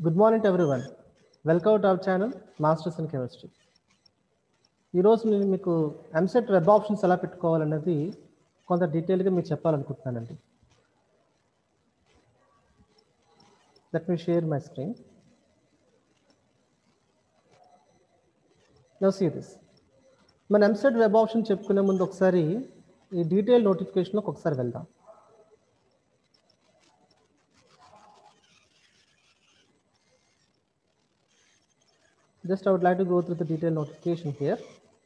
Good morning everyone welcome to our channel masters in Chemistry ఈరోజు నేను మీకు EAMCET web options ఎలా పెట్టుకోవాలన్నది కొంత డీటెయిల్గా మీకు చెప్పాలనుకుంటున్నానండి let me share my screen no see this మన ఎంసెట్ వెబ్ ఆప్షన్ చెప్పుకునే ముందు ఒకసారి ఈ డీటెయిల్ నోటిఫికేషన్లోకి ఒకసారి వెళ్దాం Just I would like to go through the detailed notification here.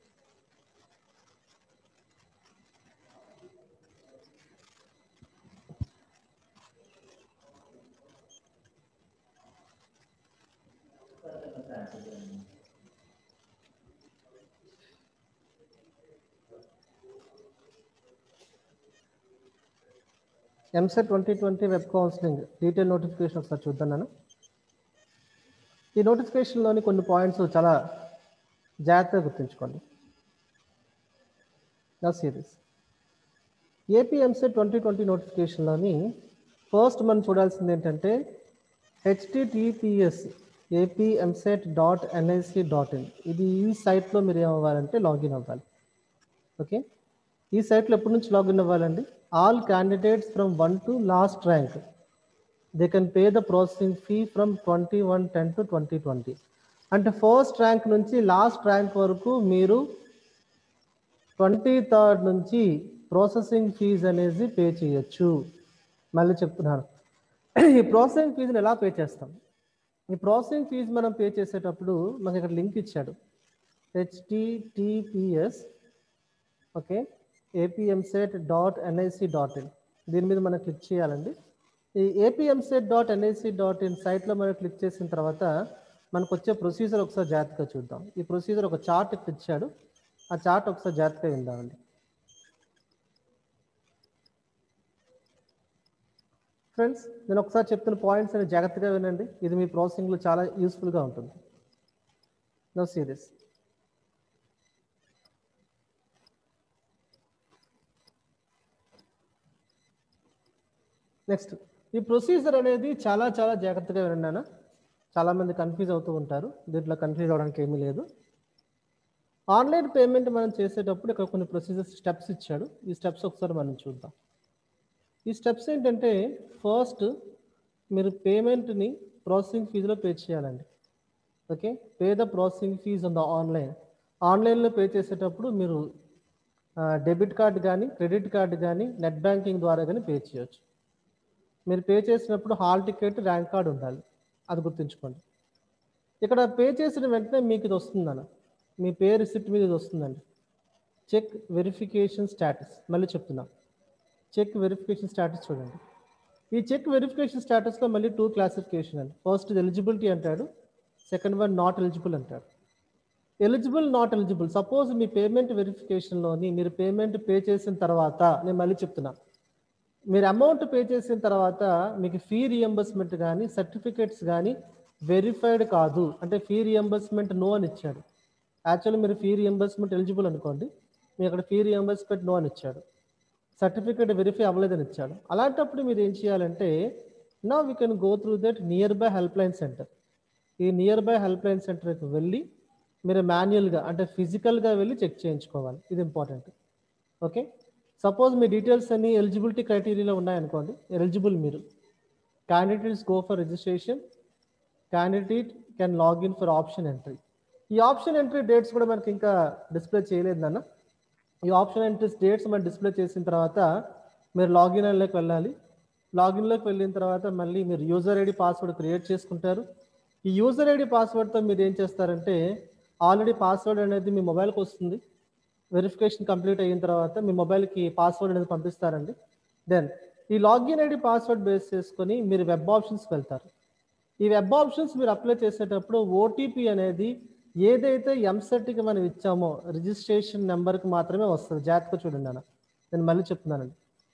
EAMCET twenty twenty web counselling detail notification ఒకసారి చూద్దాం నేను ఈ నోటిఫికేషన్లోని కొన్ని పాయింట్స్ చాలా జాగ్రత్తగా గుర్తుంచుకోండి నా సిరీస్ ఏపీఎంసెట్ ట్వంటీ ట్వంటీ నోటిఫికేషన్లోని ఫస్ట్ మనం చూడాల్సింది ఏంటంటే HTTPS AP EAMCET dot NIC dot in ఇది ఈ సైట్లో మీరు ఏమవ్వాలంటే లాగిన్ అవ్వాలి ఓకే ఈ సైట్లో ఎప్పటి నుంచి లాగిన్ అవ్వాలండి all candidates from one to last rank they can pay the processing fee from twenty one ten to twenty twenty అంటే ఫస్ట్ ర్యాంక్ నుంచి లాస్ట్ ర్యాంక్ వరకు మీరు ట్వంటీ థర్డ్ నుంచి ప్రాసెసింగ్ ఫీజ్ అనేది పే చేయొచ్చు మళ్ళీ చెప్తున్నాను ఈ ప్రాసెసింగ్ ఫీజుని ఎలా పే చేస్తాం ఈ ప్రాసెసింగ్ ఫీజు మనం పే చేసేటప్పుడు మనకి ఇక్కడ లింక్ ఇచ్చాడు HTTPS okay AP EAMCET dot NIC dot in దీని మీద మనం క్లిక్ చేయాలండి ఈ AP EAMCET dot NIC dot in సైట్లో మనం క్లిక్ చేసిన తర్వాత మనకు వచ్చే ప్రొసీజర్ ఒకసారి జాగ్రత్తగా చూద్దాం ఈ ప్రొసీజర్ ఒక చార్ట్ ఇక్కడ ఇచ్చాడు ఆ చార్ట్ ఒకసారి జాగ్రత్తగా విందామండి ఫ్రెండ్స్ నేను ఒకసారి చెప్తున్న పాయింట్స్ అని జాగ్రత్తగా వినండి ఇది మీ ప్రాసెసింగ్లో చాలా యూస్ఫుల్గా ఉంటుంది నో సీరియస్ నెక్స్ట్ ఈ ప్రొసీజర్ అనేది చాలా చాలా జాగ్రత్తగా విన్నాను చాలామంది కన్ఫ్యూజ్ అవుతూ ఉంటారు దీంట్లో కన్ఫ్యూజ్ అవడానికి ఏమీ లేదు ఆన్లైన్ పేమెంట్ మనం చేసేటప్పుడు ఇక్కడ కొన్ని ప్రొసీజర్ స్టెప్స్ ఇచ్చాడు ఈ స్టెప్స్ ఒకసారి మనం చూద్దాం ఈ స్టెప్స్ ఏంటంటే ఫస్ట్ మీరు పేమెంట్ని ప్రాసెసింగ్ ఫీజులో పే చేయాలండి okay pay the processing fees on the online ఆన్లైన్లో పే చేసేటప్పుడు మీరు డెబిట్ కార్డ్ కానీ క్రెడిట్ కార్డ్ కానీ నెట్ బ్యాంకింగ్ ద్వారా కానీ పే చేయొచ్చు మీరు పే చేసినప్పుడు హాల్ టికెట్ ర్యాంక్ కార్డ్ ఉండాలి అది గుర్తుంచుకోండి ఇక్కడ పే చేసిన వెంటనే మీకు ఇది వస్తుందన్న మీ పే రిసిప్ట్ మీద ఇది వస్తుందండి చెక్ వెరిఫికేషన్ స్టేటస్ మళ్ళీ చెప్తున్నా చెక్ వెరిఫికేషన్ స్టేటస్ చూడండి ఈ చెక్ వెరిఫికేషన్ స్టేటస్లో మళ్ళీ టూ క్లాసిఫికేషన్ అండి ఫస్ట్ ఎలిజిబిలిటీ అంటాడు సెకండ్ వన్ నాట్ ఎలిజిబుల్ అంటాడు ఎలిజిబుల్ నాట్ ఎలిజిబుల్ సపోజ్ మీ పేమెంట్ వెరిఫికేషన్లోని మీరు పేమెంట్ పే చేసిన తర్వాత నేను మళ్ళీ చెప్తున్నా మీరు అమౌంట్ పే చేసిన తర్వాత మీకు ఫీ రియంబర్స్మెంట్ కానీ సర్టిఫికేట్స్ కానీ వెరిఫైడ్ కాదు అంటే ఫీ రియంబర్స్మెంట్ నో అని ఇచ్చాడు యాక్చువల్లీ మీరు ఫీ రియంబర్స్మెంట్ ఎలిజిబుల్ అనుకోండి మీ అక్కడ ఫీ రియంబర్స్మెంట్ నో అని ఇచ్చాడు సర్టిఫికేట్ వెరిఫై అవ్వలేదని ఇచ్చాడు అలాంటప్పుడు మీరు ఏం చేయాలంటే నా we can go through that near by help line centre ఈ నియర్ బై హెల్ప్ లైన్ సెంటర్కి వెళ్ళి మీరు మాన్యువల్గా అంటే ఫిజికల్గా వెళ్ళి చెక్ చేయించుకోవాలి ఇది ఇంపార్టెంట్ ఓకే సపోజ్ మీ డీటెయిల్స్ అన్ని ఎలిజిబిలిటీ క్రైటీరియాలో ఉన్నాయనుకోండి ఎలిజిబుల్ మీరు candidates go for registration candidate can login for option entry ఈ ఆప్షన్ ఎంట్రీ డేట్స్ కూడా మనకి ఇంకా డిస్ప్లే చేయలేదు నాన్న ఈ ఆప్షన్ ఎంట్రీస్ డేట్స్ మనం డిస్ప్లే చేసిన తర్వాత మీరు లాగిన్ లోకి వెళ్ళాలి లాగిన్లోకి వెళ్ళిన తర్వాత మళ్ళీ మీరు యూజర్ ఐడి పాస్వర్డ్ క్రియేట్ చేసుకుంటారు ఈ యూజర్ ఐడి పాస్వర్డ్తో మీరు ఏం చేస్తారంటే ఆల్రెడీ పాస్వర్డ్ అనేది మీ మొబైల్కి వస్తుంది వెరిఫికేషన్ కంప్లీట్ అయిన తర్వాత మీ మొబైల్కి పాస్వర్డ్ అనేది పంపిస్తారండి దెన్ ఈ లాగిన్ ఐడి పాస్వర్డ్ బేస్ చేసుకొని మీరు వెబ్ ఆప్షన్స్కి వెళ్తారు ఈ వెబ్ ఆప్షన్స్ మీరు అప్లై చేసేటప్పుడు ఓటీపీ అనేది ఏదైతే ఎంసెట్కి మనం ఇచ్చామో రిజిస్ట్రేషన్ నెంబర్కి మాత్రమే వస్తుంది జాగ్రత్తగా చూడండి అన్న నేను మళ్ళీ చెప్తున్నానండి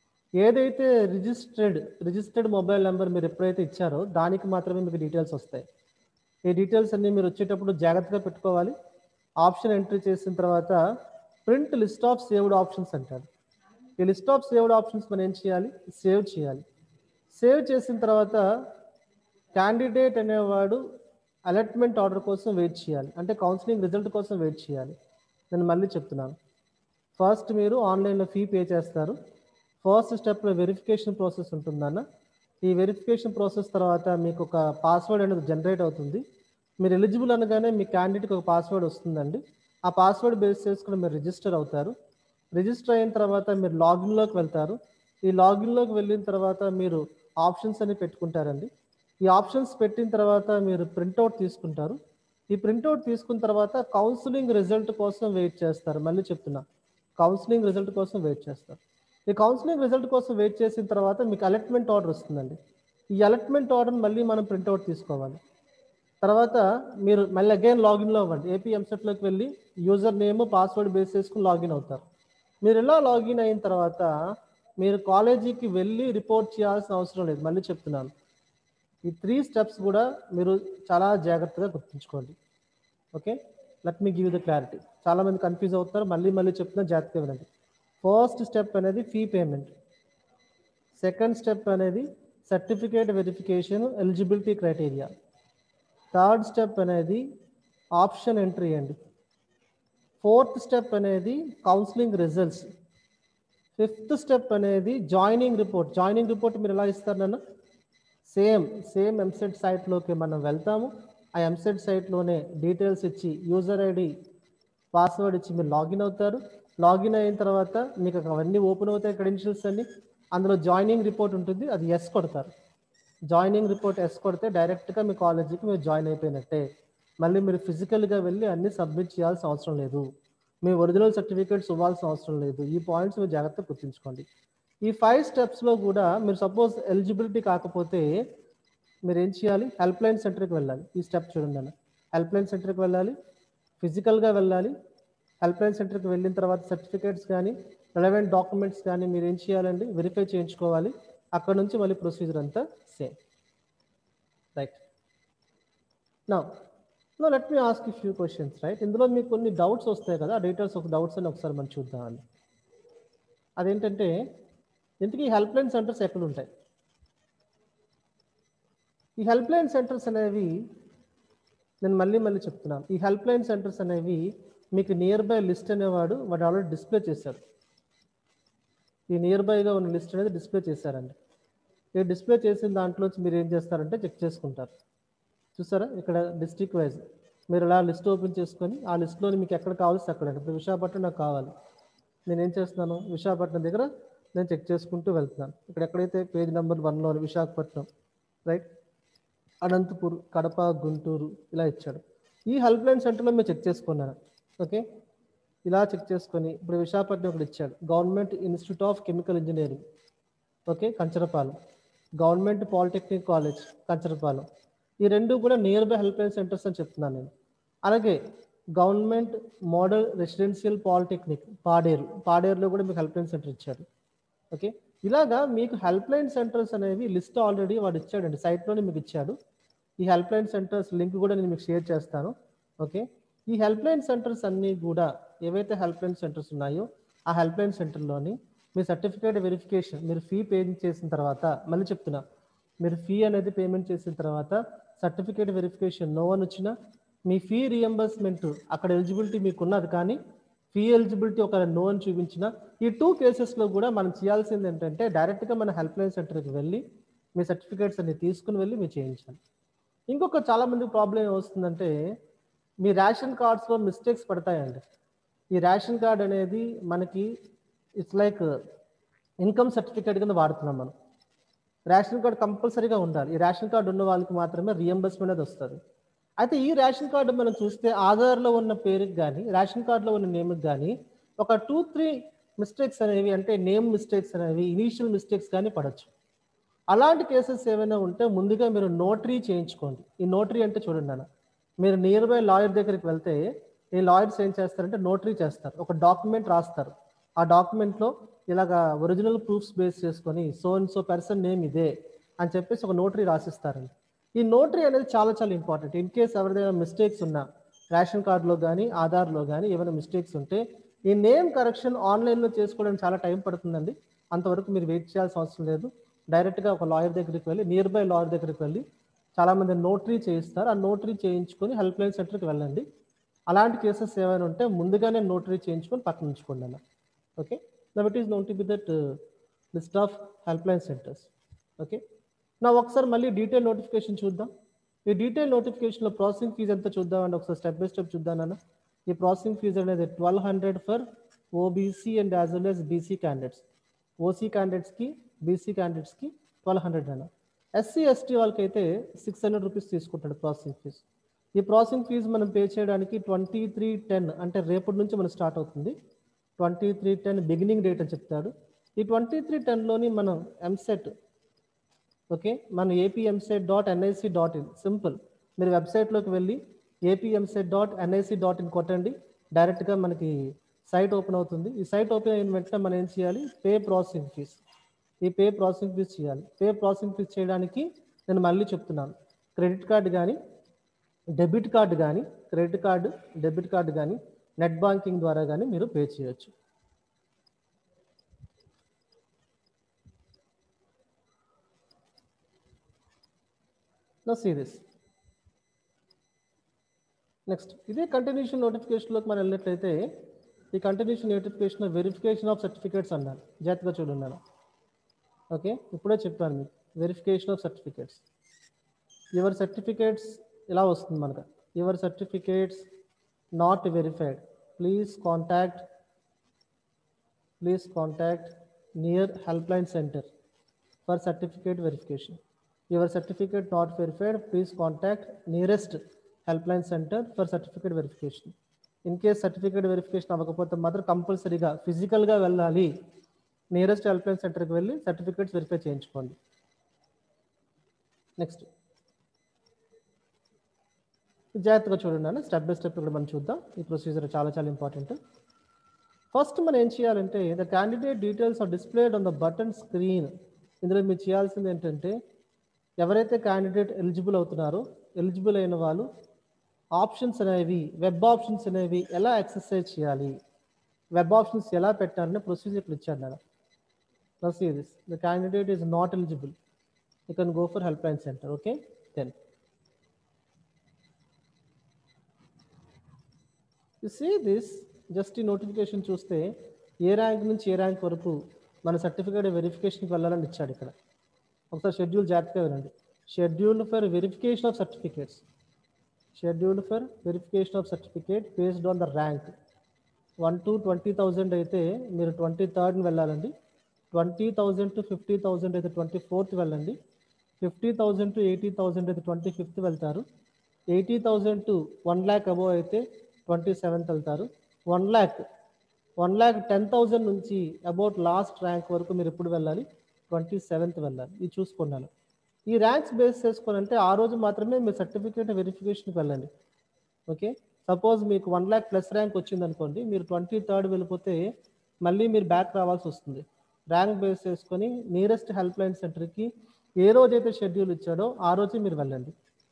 ఏదైతే రిజిస్టర్డ్ రిజిస్టర్డ్ మొబైల్ నెంబర్ మీరు ఎప్పుడైతే ఇచ్చారో దానికి మాత్రమే మీకు డీటెయిల్స్ వస్తాయి ఈ డీటెయిల్స్ అన్ని మీరు వచ్చేటప్పుడు జాగ్రత్తగా పెట్టుకోవాలి ఆప్షన్ ఎంట్రీ చేసిన తర్వాత print list of saved options అంటారు ఈ లిస్ట్ ఆఫ్ సేవ్డ్ ఆప్షన్స్ మనం ఏం చేయాలి సేవ్ చేయాలి సేవ్ చేసిన తర్వాత క్యాండిడేట్ అనేవాడు అలాట్మెంట్ ఆర్డర్ కోసం వెయిట్ చేయాలి అంటే కౌన్సిలింగ్ రిజల్ట్ కోసం వెయిట్ చేయాలి నేను మళ్ళీ చెప్తున్నాను ఫస్ట్ మీరు ఆన్లైన్లో ఫీ పే చేస్తారు ఫస్ట్ స్టెప్లో వెరిఫికేషన్ ప్రాసెస్ ఉంటుందన్న ఈ వెరిఫికేషన్ ప్రాసెస్ తర్వాత మీకు ఒక పాస్వర్డ్ అనేది జనరేట్ అవుతుంది మీరు ఎలిజిబుల్ అనగానే మీ క్యాండిడేట్కి ఒక పాస్వర్డ్ వస్తుందండి ఆ పాస్వర్డ్ బేస్ చేసుకుని మీరు రిజిస్టర్ అవుతారు రిజిస్టర్ అయిన తర్వాత మీరు లాగిన్లోకి వెళ్తారు ఈ లాగిన్లోకి వెళ్ళిన తర్వాత మీరు ఆప్షన్స్ అని పెట్టుకుంటారండి ఈ ఆప్షన్స్ పెట్టిన తర్వాత మీరు ప్రింట్అవుట్ తీసుకుంటారు ఈ ప్రింట్అవుట్ తీసుకున్న తర్వాత కౌన్సిలింగ్ రిజల్ట్ కోసం వెయిట్ చేస్తారు మళ్ళీ చెప్తున్నా కౌన్సిలింగ్ రిజల్ట్ కోసం వెయిట్ చేస్తారు ఈ కౌన్సిలింగ్ రిజల్ట్ కోసం వెయిట్ చేసిన తర్వాత మీకు అలర్ట్మెంట్ ఆర్డర్ వస్తుందండి ఈ అలర్ట్మెంట్ ఆర్డర్ మళ్ళీ మనం ప్రింట్అవుట్ తీసుకోవాలి తర్వాత మీరు మళ్ళీ అగైన్ లాగిన్లో అవ్వండి ఏపీ ఎంసెట్లోకి వెళ్ళి యూజర్ నేమ్ పాస్వర్డ్ బేస్ చేసుకుని లాగిన్ అవుతారు మీరు ఇలా లాగిన్ అయిన తర్వాత మీరు కాలేజీకి వెళ్ళి రిపోర్ట్ చేయాల్సిన అవసరం లేదు మళ్ళీ చెప్తున్నాను ఈ త్రీ స్టెప్స్ కూడా మీరు చాలా జాగ్రత్తగా గుర్తుంచుకోండి okay let me give the clarity చాలా మంది కన్ఫ్యూజ్ అవుతారు మళ్ళీ మళ్ళీ చెప్తున్నా జాగ్రత్తగా వినండి ఫస్ట్ స్టెప్ అనేది ఫీ పేమెంట్ సెకండ్ స్టెప్ అనేది certificate verification eligibility criteria third step అనేది ఆప్షన్ ఎంట్రీ అండి ఫోర్త్ స్టెప్ అనేది కౌన్సిలింగ్ రిజల్ట్స్ ఫిఫ్త్ స్టెప్ అనేది జాయినింగ్ రిపోర్ట్ జాయినింగ్ రిపోర్ట్ మీరు ఎలా ఇస్తారు నన్ను సేమ్ సేమ్ ఎంసెట్ సైట్లోకి మనం వెళ్తాము ఆ ఎంసెట్ సైట్లోనే డీటెయిల్స్ ఇచ్చి యూజర్ ఐడి పాస్వర్డ్ ఇచ్చి మీరు లాగిన్ అవుతారు లాగిన్ అయిన తర్వాత మీకు అవన్నీ ఓపెన్ అవుతాయి క్రెడెన్షియల్స్ అన్ని అందులో జాయినింగ్ రిపోర్ట్ ఉంటుంది అది ఎస్ కొడతారు జాయినింగ్ రిపోర్ట్ ఎస్ కొడితే డైరెక్ట్గా మీ కాలేజీకి మీరు జాయిన్ అయిపోయినట్టే మళ్ళీ మీరు ఫిజికల్గా వెళ్ళి అన్ని సబ్మిట్ చేయాల్సిన అవసరం లేదు మీ ఒరిజినల్ సర్టిఫికేట్స్ ఇవ్వాల్సిన అవసరం లేదు ఈ పాయింట్స్ మీరు జాగ్రత్తగా గుర్తుంచుకోండి ఈ ఫైవ్ స్టెప్స్లో కూడా మీరు సపోజ్ ఎలిజిబిలిటీ కాకపోతే మీరు ఏం చేయాలి హెల్ప్ లైన్ సెంటర్కి వెళ్ళాలి ఈ స్టెప్ చూడండి అన్న హెల్ప్ లైన్ సెంటర్కి వెళ్ళాలి ఫిజికల్గా వెళ్ళాలి హెల్ప్ లైన్ సెంటర్కి వెళ్ళిన తర్వాత సర్టిఫికేట్స్ కానీ రిలవెంట్ డాక్యుమెంట్స్ కానీ మీరు ఏం చేయాలండి వెరిఫై చేయించుకోవాలి అక్కడ నుంచి మళ్ళీ ప్రొసీజర్ అంతా సేమ్ రైట్ నా no let me ask few questions right ఇందులో మీకు కొన్ని డౌట్స్ వస్తాయి కదా ఆ డీటెయిల్స్ ఆఫ్ డౌట్స్ అని ఒకసారి మనం చూద్దామండి అదేంటంటే ఇంతకీ హెల్ప్ లైన్ సెంటర్స్ ఎక్కడ ఉంటాయి ఈ హెల్ప్ లైన్ సెంటర్స్ అనేవి నేను మళ్ళీ మళ్ళీ చెప్తున్నాను ఈ హెల్ప్ లైన్ సెంటర్స్ అనేవి మీకు నియర్ బై లిస్ట్ అనేవాడు వాడు ఆల్రెడీ డిస్ప్లే చేశారు ఈ నియర్ బైగా ఉన్న లిస్ట్ అనేది డిస్ప్లే చేశారండి ఈ డిస్ప్లే చేసిన దాంట్లోంచి మీరు ఏం చేస్తారంటే చెక్ చేసుకుంటారు చూసారా ఇక్కడ డిస్ట్రిక్ట్ వైజ్ మీరు ఇలా లిస్ట్ ఓపెన్ చేసుకొని ఆ లిస్ట్లోని మీకు ఎక్కడ కావాల్సి అక్కడ ఇప్పుడు విశాఖపట్నం నాకు కావాలి నేను ఏం చేస్తున్నాను విశాఖపట్నం దగ్గర నేను చెక్ చేసుకుంటూ వెళ్తున్నాను ఇక్కడ ఎక్కడైతే పేజ్ నెంబర్ వన్లో విశాఖపట్నం రైట్ అనంతపూర్ కడప గుంటూరు ఇలా ఇచ్చాడు ఈ హెల్ప్ లైన్ సెంటర్లో మీరు చెక్ చేసుకున్నాను ఓకే ఇలా చెక్ చేసుకొని ఇప్పుడు విశాఖపట్నం ఇక్కడ ఇచ్చాడు government institute of chemical engineering okay Kancharapalem government polytechnic college Kancharapalem ఈ రెండు కూడా near by help line centres అని చెప్తున్నాను నేను అలాగే government model residential polytechnic Paderu పాడేరులో కూడా మీకు హెల్ప్ లైన్ సెంటర్ ఇచ్చాడు ఓకే ఇలాగా మీకు హెల్ప్ లైన్ సెంటర్స్ అనేవి లిస్ట్ ఆల్రెడీ వాడు ఇచ్చాడండి సైట్లోనే మీకు ఇచ్చాడు ఈ హెల్ప్ లైన్ సెంటర్స్ లింక్ కూడా నేను మీకు షేర్ చేస్తాను ఓకే ఈ హెల్ప్ లైన్ సెంటర్స్ అన్నీ కూడా ఏవైతే హెల్ప్ లైన్ సెంటర్స్ ఉన్నాయో ఆ హెల్ప్ లైన్ సెంటర్లోని మీ సర్టిఫికేట్ వెరిఫికేషన్ మీరు ఫీ పే చేసిన తర్వాత మళ్ళీ చెప్తున్నా మీరు ఫీ అనేది పేమెంట్ చేసిన తర్వాత సర్టిఫికేట్ వెరిఫికేషన్ నో అని వచ్చినా మీ ఫీ రియంబర్స్మెంట్ అక్కడ ఎలిజిబిలిటీ మీకు ఉన్నది కానీ ఫీ ఎలిజిబిలిటీ ఒక నో అని చూపించిన ఈ టూ కేసెస్లో కూడా మనం చేయాల్సింది ఏంటంటే డైరెక్ట్గా మన హెల్ప్ లైన్ సెంటర్కి వెళ్ళి మీ సర్టిఫికేట్స్ అన్ని తీసుకుని వెళ్ళి మీరు చేయించాలి ఇంకొక చాలా మంది ప్రాబ్లం ఏమొస్తుందంటే మీ రేషన్ కార్డ్స్లో మిస్టేక్స్ పడతాయండి ఈ రేషన్ కార్డ్ అనేది మనకి ఇట్స్ లైక్ ఇన్కమ్ సర్టిఫికేట్ కింద వాడుతున్నాం మనం రేషన్ కార్డు కంపల్సరీగా ఉండాలి ఈ రేషన్ కార్డు ఉన్న వాళ్ళకి మాత్రమే రియంబర్స్మెంట్ అనేది వస్తుంది అయితే ఈ రేషన్ కార్డు మనం చూస్తే ఆధార్లో ఉన్న పేరుకి కానీ రేషన్ కార్డులో ఉన్న నేమ్కి కానీ ఒక టూ త్రీ మిస్టేక్స్ అనేవి అంటే నేమ్ మిస్టేక్స్ అనేవి ఇనీషియల్ మిస్టేక్స్ కానీ పడవచ్చు అలాంటి కేసెస్ ఏమైనా ఉంటే ముందుగా మీరు నోటరీ చేయించుకోండి ఈ నోటరీ అంటే చూడండి నాన్న మీరు నియర్ బై లాయర్ దగ్గరికి వెళ్తే ఈ లాయర్స్ ఏం చేస్తారంటే నోటరీ చేస్తారు ఒక డాక్యుమెంట్ రాస్తారు ఆ డాక్యుమెంట్లో ఇలాగా ఒరిజినల్ ప్రూఫ్స్ బేస్ చేసుకొని so and so person name ఇదే అని చెప్పేసి ఒక నోటరీ రాసిస్తారండి ఈ నోటరీ అనేది చాలా చాలా ఇంపార్టెంట్ ఇన్ కేస్ ఎవరిదైనా మిస్టేక్స్ ఉన్నా రేషన్ కార్డులో కానీ ఆధార్లో కానీ ఏమైనా మిస్టేక్స్ ఉంటే ఈ నేమ్ కరెక్షన్ ఆన్లైన్లో చేసుకోవడానికి చాలా టైం పడుతుందండి అంతవరకు మీరు వెయిట్ చేయాల్సిన అవసరం లేదు డైరెక్ట్గా ఒక లాయర్ దగ్గరికి వెళ్ళి నియర్ బై లాయర్ దగ్గరికి వెళ్ళి చాలామంది నోటరీ చేయిస్తారు ఆ నోటరీ చేయించుకొని హెల్ప్ లైన్ సెంటర్కి వెళ్ళండి అలాంటి కేసెస్ ఏమైనా ఉంటే ముందుగానే నోటరీ చేయించుకొని పక్కన ఉంచుకోండి అన్న okay now it is known to be that list of help line centres okay నా ఒకసారి మళ్ళీ డీటెయిల్ నోటిఫికేషన్ చూద్దాం ఈ డీటెయిల్ నోటిఫికేషన్లో ప్రాసెసింగ్ ఫీజు ఎంత చూద్దామండి ఒకసారి స్టెప్ బై స్టెప్ చూద్దానన్న ఈ ప్రాసెసింగ్ ఫీజు అనేది twelve hundred for OBC and as well as BC candidates OC క్యాండిడేట్స్కి బీసీ క్యాండిడేట్స్కి ట్వెల్వ్ హండ్రెడ్ అన్న ఎస్సీ ఎస్టీ వాళ్ళకైతే సిక్స్ హండ్రెడ్ రూపీస్ తీసుకుంటాడు ప్రాసెసింగ్ ఫీజు ఈ ప్రాసెసింగ్ ఫీజు మనం పే చేయడానికి ట్వంటీ త్రీ టెన్ అంటే రేపటి నుంచి మనం స్టార్ట్ అవుతుంది twenty three ten beginning date అని చెప్తాడు ఈ ట్వంటీ త్రీ టెన్లోని మనం ఎంసెట్ ఓకే మన AP EAMCET dot NIC dot in simple మీరు వెబ్సైట్లోకి వెళ్ళి AP EAMCET dot NIC dot in కొట్టండి డైరెక్ట్గా మనకి సైట్ ఓపెన్ అవుతుంది ఈ సైట్ ఓపెన్ అయిన వెంటనే మనం ఏం చేయాలి పే ప్రాసెసింగ్ ఫీజ్ ఈ పే ప్రాసెసింగ్ ఫీజ్ చేయాలి పే ప్రాసెసింగ్ ఫీజ్ చేయడానికి నేను మళ్ళీ చెప్తున్నాను క్రెడిట్ కార్డు కానీ డెబిట్ కార్డు కానీ క్రెడిట్ కార్డు డెబిట్ కార్డు కానీ నెట్ బ్యాంకింగ్ ద్వారా కానీ మీరు పే చేయొచ్చు నా సీరియస్ నెక్స్ట్ ఇదే కంటిన్యూషన్ నోటిఫికేషన్లోకి మనం వెళ్ళినట్లయితే ఈ continuation notification verification of certificates అన్నాను జాగ్రత్తగా చూడున్నాను ఓకే ఇప్పుడే చెప్పాను మీకు verification of certificates your certificates ఇలా వస్తుంది మనకు your certificates not verified please contact please contact near help line centre for certificate verification your certificate not verified please contact nearest help line centre for certificate verification in case certificate verification అవ్వకపోతే మాత్రం కంపల్సరీగా ఫిజికల్గా వెళ్ళాలి nearest help line సెంటర్కి వెళ్ళి certificates verify చేయించుకోండి next జాగ్రత్తగా చూడండి స్టెప్ బై స్టెప్ ఇక్కడ మనం చూద్దాం ఈ ప్రొసీజర్ చాలా చాలా ఇంపార్టెంట్ ఫస్ట్ మనం ఏం చేయాలంటే the candidate details are displayed on the button screen ఇందులో మీరు చేయాల్సింది ఏంటంటే ఎవరైతే క్యాండిడేట్ ఎలిజిబుల్ అవుతున్నారో ఎలిజిబుల్ అయిన వాళ్ళు ఆప్షన్స్ అనేవి వెబ్ ఆప్షన్స్ అనేవి ఎలా ఎక్సర్సైజ్ చేయాలి వెబ్ ఆప్షన్స్ ఎలా పెట్టాలనే ప్రొసీజర్ ఇక్కడ ఇచ్చాడు నేను procedures the candidate is not eligible you can go for help line centre okay then you see this just ఈ నోటిఫికేషన్ చూస్తే ఏ ర్యాంక్ నుంచి ఏ ర్యాంక్ వరకు మన సర్టిఫికేట్ వెరిఫికేషన్కి వెళ్ళాలని ఇచ్చాడు ఇక్కడ ఒకసారి షెడ్యూల్ జాగ్రత్తగా వినండి schedule for verification of certificates schedule for verification of certificate based on the rank one to twenty thousand అయితే మీరు ట్వంటీ థర్డ్ని వెళ్ళాలండి twenty thousand to fifty thousand అయితే ట్వంటీ ఫోర్త్ వెళ్ళండి fifty thousand to eighty thousand అయితే twenty fifth వెళ్తారు eighty thousand to one lakh above అయితే twenty seventh వెళ్తారు one lakh one lakh ten thousand నుంచి అబౌట్ లాస్ట్ ర్యాంక్ వరకు మీరు ఎప్పుడు వెళ్ళాలి ట్వంటీ సెవెంత్ వెళ్ళాలి ఇది చూసుకున్నాను ఈ ర్యాంక్స్ బేస్ చేసుకొని అంటే ఆ రోజు మాత్రమే మీరు సర్టిఫికేట్ వెరిఫికేషన్కి వెళ్ళండి ఓకే సపోజ్ మీకు వన్ ల్యాక్ ప్లస్ ర్యాంక్ వచ్చింది అనుకోండి మీరు ట్వంటీ థర్డ్ వెళ్ళిపోతే మళ్ళీ మీరు బ్యాక్ రావాల్సి వస్తుంది ర్యాంక్ బేస్ చేసుకొని నియరెస్ట్ హెల్ప్ లైన్ సెంటర్కి ఏ రోజైతే షెడ్యూల్ ఇచ్చాడో ఆ రోజే మీరు వెళ్ళండి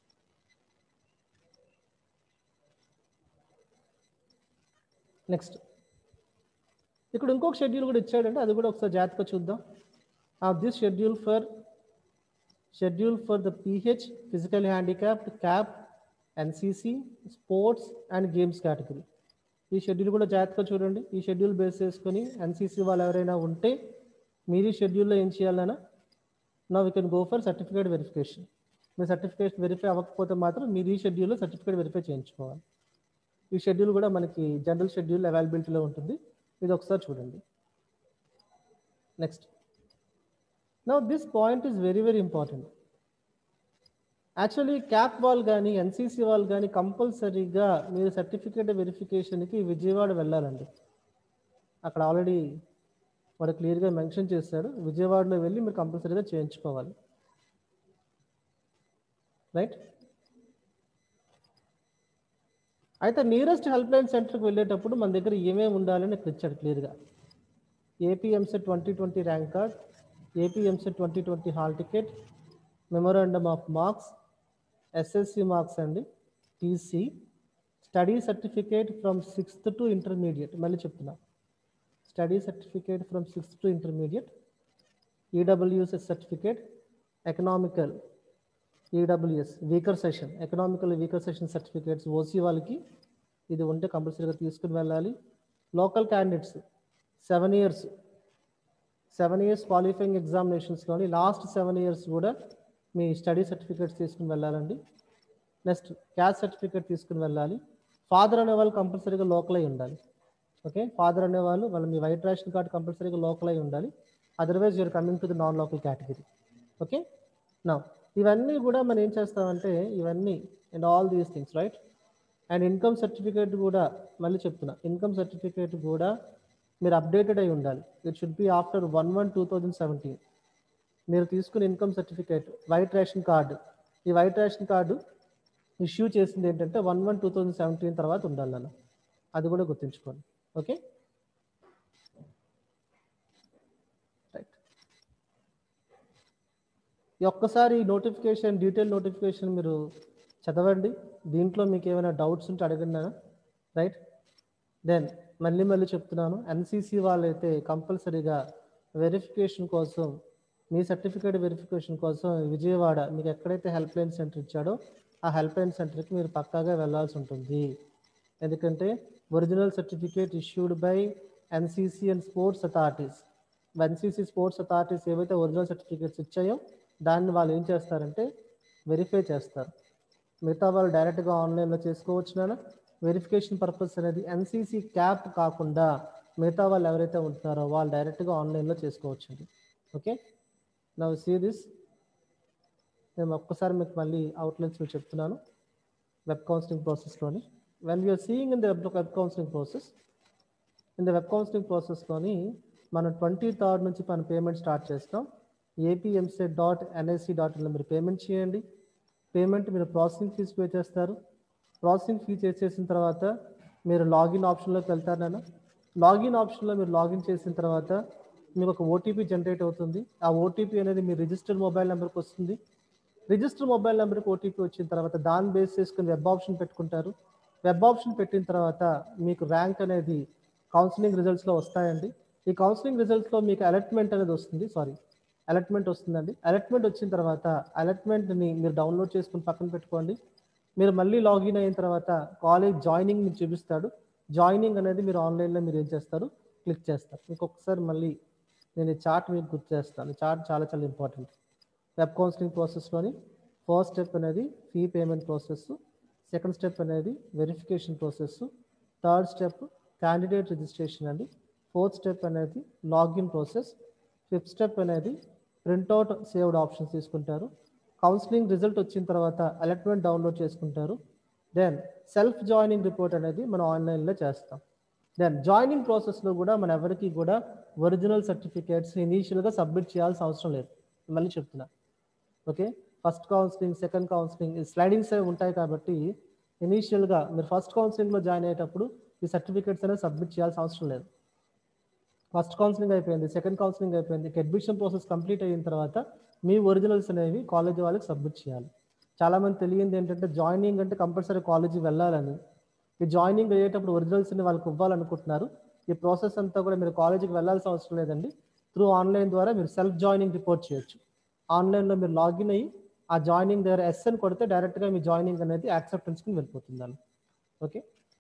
నెక్స్ట్ ఇక్కడ ఇంకొక షెడ్యూల్ కూడా ఇచ్చాడంటే అది కూడా ఒకసారి జాగ్రత్తగా చూద్దాం this schedule for schedule for the PH physical handicapped CAP NCC sports and games category ఈ షెడ్యూల్ కూడా జాగ్రత్తగా చూడండి ఈ షెడ్యూల్ బేస్ చేసుకొని ఎన్సిసి వాళ్ళు ఎవరైనా ఉంటే మీరు ఈ షెడ్యూల్లో ఏం చేయాలన్నా నా we can go for certificate verification మీ సర్టిఫికేట్ వెరిఫై అవ్వకపోతే మాత్రం మీరు ఈ షెడ్యూల్లో సర్టిఫికేట్ వెరిఫై చేయించుకోవాలి ఈ షెడ్యూల్ కూడా మనకి జనరల్ షెడ్యూల్ అవైలబిలిటీలో ఉంటుంది ఇది ఒకసారి చూడండి next now this point is very very important actually CAP వాళ్ళు కానీ ఎన్సీసీ వాళ్ళు కానీ కంపల్సరీగా మీరు సర్టిఫికేట్ వెరిఫికేషన్కి విజయవాడ వెళ్ళాలండి అక్కడ ఆల్రెడీ వాడు క్లియర్గా మెన్షన్ చేశాడు విజయవాడలో వెళ్ళి మీరు కంపల్సరీగా చేయించుకోవాలి రైట్ అయితే నియరెస్ట్ హెల్ప్ లైన్ సెంటర్కి వెళ్ళేటప్పుడు మన దగ్గర ఏమేమి ఉండాలని ఇక్కడ ఇచ్చాడు క్లియర్గా AP EAMCET twenty twenty rank card AP EAMCET twenty twenty hall ticket memorandum of marks SSC marks అండి TC study certificate from sixth to intermediate మళ్ళీ చెప్తున్నా study certificate from sixth to intermediate EWSS certificate economical EWS weaker session economical weaker session certificates OC వాళ్ళకి ఇది ఉంటే కంపల్సరీగా తీసుకుని వెళ్ళాలి local candidates seven years seven years qualifying ఎగ్జామినేషన్స్లోని last seven years కూడా మీ స్టడీ సర్టిఫికేట్స్ తీసుకుని వెళ్ళాలండి నెక్స్ట్ క్యాస్ట్ సర్టిఫికేట్ తీసుకుని వెళ్ళాలి ఫాదర్ అనే వాళ్ళు కంపల్సరీగా లోకల్ అయి ఉండాలి ఓకే ఫాదర్ అనేవాళ్ళు వాళ్ళ మీ వైట్ రేషన్ కార్డ్ కంపల్సరీగా లోకల్ అయి ఉండాలి otherwise you're coming to the non local category okay నా ఇవన్నీ కూడా మనం ఏం చేస్తామంటే ఇవన్నీ and all these things right and income certificate కూడా మళ్ళీ చెప్తున్నా ఇన్కమ్ సర్టిఫికేట్ కూడా మీరు అప్డేటెడ్ అయి ఉండాలి it should be after one one two thousand seventeen మీరు తీసుకున్న income certificate white ration card ఈ వైట్ రేషన్ కార్డు ఇష్యూ చేసింది ఏంటంటే one one two thousand seventeen తర్వాత ఉండాలి అన్న అది కూడా గుర్తుంచుకోండి ఓకే రైట్ ఈ ఒక్కసారి నోటిఫికేషన్ డీటెయిల్ నోటిఫికేషన్ మీరు చదవండి దీంట్లో మీకు ఏమైనా డౌట్స్ ఉంటే అడగండి నాన్న రైట్ దెన్ మళ్ళీ మళ్ళీ చెప్తున్నాను ఎన్సీసీ వాళ్ళైతే కంపల్సరీగా వెరిఫికేషన్ కోసం మీ సర్టిఫికేట్ వెరిఫికేషన్ కోసం విజయవాడ మీకు ఎక్కడైతే హెల్ప్ లైన్ సెంటర్ ఇచ్చాడో ఆ హెల్ప్ లైన్ సెంటర్కి మీరు పక్కాగా వెళ్ళాల్సి ఉంటుంది ఎందుకంటే original certificate issued by NCC and sports authorities NCC sports authorities ఏవైతే ఒరిజినల్ సర్టిఫికేట్స్ ఇచ్చాయో దాన్ని వాళ్ళు ఏం చేస్తారంటే వెరిఫై చేస్తారు మిగతా వాళ్ళు డైరెక్ట్గా ఆన్లైన్లో చేసుకోవచ్చు నాన్న వెరిఫికేషన్ పర్పస్ అనేది ఎన్సీసీ క్యాప్ కాకుండా మిగతా వాళ్ళు ఎవరైతే ఉంటున్నారో వాళ్ళు డైరెక్ట్గా ఆన్లైన్లో చేసుకోవచ్చండి ఓకే నవ్ సీ దిస్ నేను ఒక్కసారి మీకు మళ్ళీ అవుట్లైన్స్ మీకు చెప్తున్నాను వెబ్ కౌన్సిలింగ్ ప్రాసెస్లోని when you are seeing in the web web counselling process in the web counselling ప్రాసెస్లోని మనం ట్వంటీ థర్డ్ నుంచి మన పేమెంట్ స్టార్ట్ చేస్తాం ఏపీఎంసెట్ డాట్ ఎన్ఐసి డాట్ ఇన్లో మీరు పేమెంట్ చేయండి పేమెంట్ మీరు ప్రాసెసింగ్ ఫీజు పే చేస్తారు ప్రాసెసింగ్ ఫీ చేసేసిన తర్వాత మీరు లాగిన్ ఆప్షన్లోకి వెళ్తారు నాన్న లాగిన్ ఆప్షన్లో మీరు లాగిన్ చేసిన తర్వాత మీకు ఒక ఓటీపీ జనరేట్ అవుతుంది ఆ ఓటీపీ అనేది మీ రిజిస్టర్డ్ మొబైల్ నెంబర్కి వస్తుంది రిజిస్టర్ మొబైల్ నెంబర్కి ఓటీపీ వచ్చిన తర్వాత దాన్ని బేస్ చేసుకుని వెబ్ ఆప్షన్ పెట్టుకుంటారు వెబ్ ఆప్షన్ పెట్టిన తర్వాత మీకు ర్యాంక్ అనేది కౌన్సిలింగ్ రిజల్ట్స్లో వస్తాయండి ఈ కౌన్సిలింగ్ రిజల్ట్స్లో మీకు అలాట్మెంట్ అనేది వస్తుంది సారీ అలాట్మెంట్ వస్తుందండి అలాట్మెంట్ వచ్చిన తర్వాత అలాట్మెంట్ని మీరు డౌన్లోడ్ చేసుకుని పక్కన పెట్టుకోండి మీరు మళ్ళీ లాగిన్ అయిన తర్వాత కాలేజ్ జాయినింగ్ మీకు చూపిస్తాడు జాయినింగ్ అనేది మీరు ఆన్లైన్లో మీరు ఏం చేస్తారు క్లిక్ చేస్తారు ఇంకొకసారి మళ్ళీ నేను ఈ చార్ట్ మీకు గుర్తు చేస్తాను ఈ చార్ట్ చాలా చాలా ఇంపార్టెంట్ వెబ్ కౌన్సిలింగ్ ప్రాసెస్లోని ఫస్ట్ స్టెప్ అనేది fee payment process second step అనేది verification process third step candidate registration అండి ఫోర్త్ స్టెప్ అనేది లాగిన్ ప్రాసెస్ ఫిఫ్త్ స్టెప్ అనేది ప్రింట్అవుట్ సేవ్డ్ ఆప్షన్స్ తీసుకుంటారు కౌన్సిలింగ్ రిజల్ట్ వచ్చిన తర్వాత అలాట్మెంట్ డౌన్లోడ్ చేసుకుంటారు దెన్ సెల్ఫ్ జాయినింగ్ రిపోర్ట్ అనేది మనం ఆన్లైన్లో చేస్తాం దెన్ జాయినింగ్ ప్రాసెస్లో కూడా మన ఎవరికి కూడా ఒరిజినల్ సర్టిఫికేట్స్ ఇనీషియల్గా సబ్మిట్ చేయాల్సిన అవసరం లేదు మళ్ళీ చెప్తున్నా okay first counselling second counselling slidings అవి ఉంటాయి కాబట్టి ఇనీషియల్గా మీరు ఫస్ట్ కౌన్సిలింగ్లో జాయిన్ అయ్యేటప్పుడు ఈ సర్టిఫికేట్స్ అనేది సబ్మిట్ చేయాల్సిన అవసరం లేదు ఫస్ట్ కౌన్సిలింగ్ అయిపోయింది సెకండ్ కౌన్సిలింగ్ అయిపోయింది అడ్మిషన్ ప్రాసెస్ కంప్లీట్ అయిన తర్వాత మీ ఒరిజినల్స్ అనేవి కాలేజ్ వాళ్ళకి సబ్మిట్ చేయాలి చాలామంది తెలియంది ఏంటంటే జాయినింగ్ అంటే కంపల్సరీ కాలేజీ వెళ్ళాలని ఈ జాయినింగ్ అయ్యేటప్పుడు ఒరిజినల్స్ని వాళ్ళకి ఇవ్వాలనుకుంటున్నారు ఈ ప్రాసెస్ అంతా కూడా మీరు కాలేజీకి వెళ్ళాల్సిన అవసరం లేదండి త్రూ ఆన్లైన్ ద్వారా మీరు సెల్ఫ్ జాయినింగ్ రిపోర్ట్ చేయొచ్చు ఆన్లైన్లో మీరు లాగిన్ అయ్యి ఆ జాయినింగ్ దగ్గర ఎస్ఎన్ కొడితే డైరెక్ట్గా మీ జాయినింగ్ అనేది యాక్సెప్టెన్స్కి వెళ్ళిపోతుంది అని okay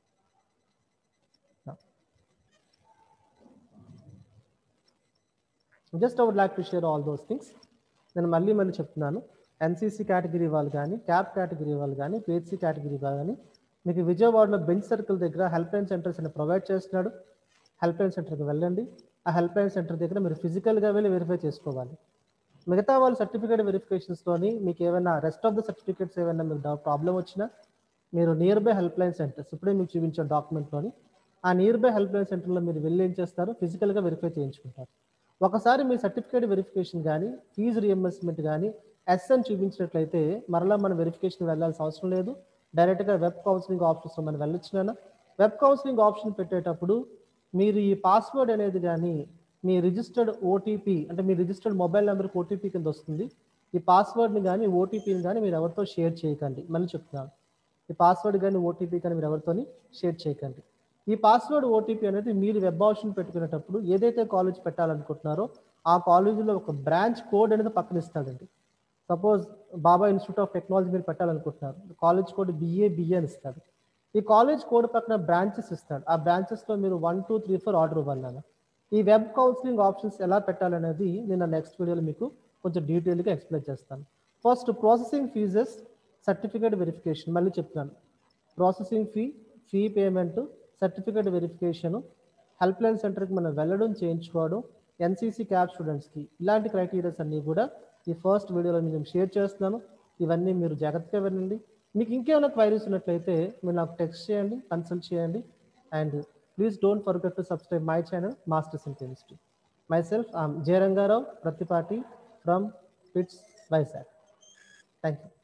just I would like to share all those things నేను మళ్ళీ మళ్ళీ చెప్తున్నాను ఎన్సీసీ కేటగిరీ వాళ్ళు కానీ క్యాప్ కేటగిరీ వాళ్ళు కానీ పిహెచ్సి కేటగిరీ వాళ్ళు కానీ మీకు విజయవాడలో బెంచ్ సర్కిల్ దగ్గర హెల్ప్ లైన్ సెంటర్స్ అని ప్రొవైడ్ చేస్తున్నాడు హెల్ప్ లైన్ సెంటర్కి వెళ్ళండి ఆ హెల్ప్ లైన్ సెంటర్ దగ్గర మీరు ఫిజికల్గా వెళ్ళి వెరిఫై చేసుకోవాలి మిగతా వాళ్ళ సర్టిఫికేట్ వెరిఫికేషన్స్లోని మీకు ఏమైనా రెస్ట్ ఆఫ్ ద సర్టిఫికేట్స్ ఏమైనా మీకు ప్రాబ్లం వచ్చినా మీరు near by help line centres ఇప్పుడే మీకు చూపించిన డాక్యుమెంట్లోని ఆ నియర్ బై హెల్ప్ లైన్ సెంటర్లో మీరు వెళ్ళి ఏం చేస్తారు ఫిజికల్గా వెరిఫై చేయించుకుంటారు ఒకసారి మీ సర్టిఫికేట్ వెరిఫికేషన్ కానీ ఫీజు రియంబర్స్మెంట్ కానీ ఎస్ఎన్ చూపించినట్లయితే మరలా మనం వెరిఫికేషన్ వెళ్ళాల్సిన అవసరం లేదు డైరెక్ట్గా వెబ్ కౌన్సిలింగ్ ఆప్షన్స్లో మనం వెళ్ళొచ్చునా వెబ్ కౌన్సిలింగ్ ఆప్షన్ పెట్టేటప్పుడు మీరు ఈ పాస్వర్డ్ అనేది కానీ మీ రిజిస్టర్డ్ ఓటీపీ అంటే మీ రిజిస్టర్డ్ మొబైల్ నెంబర్కి ఓటీపీ కింద వస్తుంది ఈ పాస్వర్డ్ని కానీ ఓటీపీని కానీ మీరు ఎవరితో షేర్ చేయకండి మళ్ళీ చెప్తున్నాను ఈ పాస్వర్డ్ కానీ ఓటీపీ కానీ మీరు ఎవరితోని షేర్ చేయకండి ఈ పాస్వర్డ్ ఓటీపీ అనేది మీరు వెబ్ ఆప్షన్ పెట్టుకునేటప్పుడు ఏదైతే కాలేజ్ పెట్టాలనుకుంటున్నారో ఆ కాలేజీలో ఒక బ్రాంచ్ కోడ్ అనేది పక్కన ఇస్తాడండి suppose Baba institute of technology మీరు పెట్టాలనుకుంటున్నారు కాలేజ్ కోడ్ బిఏ బిఏ అని ఇస్తాడు ఈ కాలేజ్ కోడ్ పక్కన బ్రాంచెస్ ఇస్తాడు ఆ బ్రాంచెస్లో మీరు one two three four order ఇవ్వాలి నాన్న. ఈ వెబ్ కౌన్సిలింగ్ ఆప్షన్స్ ఎలా పెట్టాలనేది నేను నెక్స్ట్ వీడియోలో మీకు కొంచెం డీటెయిల్గా ఎక్స్ప్లెయిన్ చేస్తాను first processing fees certificate verification మళ్ళీ చెప్తున్నాను processing fee fee payment certificate verification help line సెంటర్కి మనం వెళ్ళడం చేయించుకోవడం ఎన్సీసీ క్యాబ్ స్టూడెంట్స్కి ఇలాంటి క్రైటీరియాస్ అన్నీ కూడా ఈ ఫస్ట్ వీడియోలో నేను షేర్ చేస్తున్నాను ఇవన్నీ మీరు జాగ్రత్తగా వినండి మీకు ఇంకేమైనా క్వైరీస్ ఉన్నట్లయితే మీరు నాకు టెక్స్ట్ చేయండి కన్సల్ట్ చేయండి and please don't forget to subscribe my channel masters in chemistry myself I'm Jayarangarao Pratipati from PITS Vizag thank you